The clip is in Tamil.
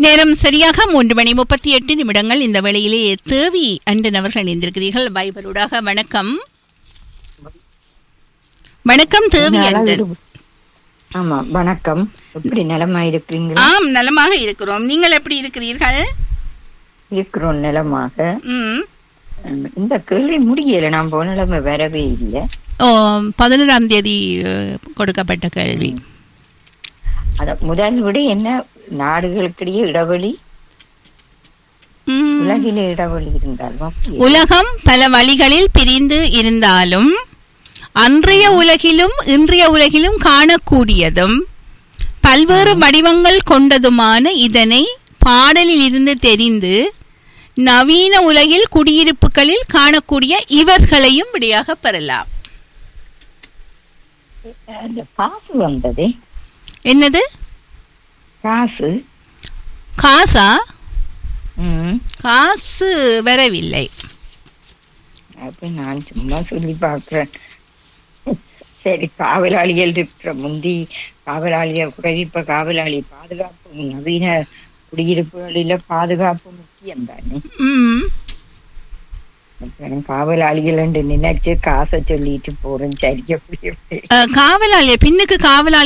நேரம் சரியாக மூன்று மணி முப்பத்தி எட்டு நிமிடங்கள் இந்த வேளையிலே தேவி அண்டன் அவர்கள் இணைந்திருக்கிறீர்கள் பைபருடாக வணக்கம் வணக்கம் தேவி அண்டன் ஆமா வணக்கம் எப்படி நலமா இருக்கிறீங்களா ஆம் நலமாக இருக்கிறோம் நீங்கள் எப்படி இருக்கிறீர்கள் இருக்கிறோம் நலமாக ம் உம், இந்த கேள்வி முடியல நான் போன நிலைமை வரவே இல்லை ஓ பதினொன்றாம் தேதி அஹ், கொடுக்கப்பட்ட கேள்வி அத முதல் விட என்ன நாடுகளுக்கிடையே இடைவெளி ம், உலகிலே இடைவெளி இருந்தாலும் அப்படியே. உலகம் பல வழிகளில் பிரிந்து இருந்தாலும் அன்றைய உலகிலும் இன்றைய உலகிலும் காணக்கூடியதும் பல்வேறு வடிவங்கள் கொண்டதுமான இதனை பாடலில் இருந்து தெரிந்து நவீன உலகில் குடியிருப்புகளில் காணக்கூடிய இவர்களையும் விடையாக பெறலாம் அந்த காசு வந்ததே என்னது காசு காசா உம் காசு வரவில்லை அப்ப நான் சும்மா சொல்லி பார்க்கிறேன் சரி காவலாளிகள் இருக்கிற முந்தி காவலாளிகள் குறைவு இப்ப காவலாளி பாதுகாப்பு நவீன குடியிருப்புகளில பாதுகாப்பு முக்கியம் தானே ம் அப்புறம் காவலாளிகள் என்று நினைச்சு காசை சொல்லிட்டு போறேன் சரிக்க அஹ், காவலாளி பின்னுக்கு காவலாளி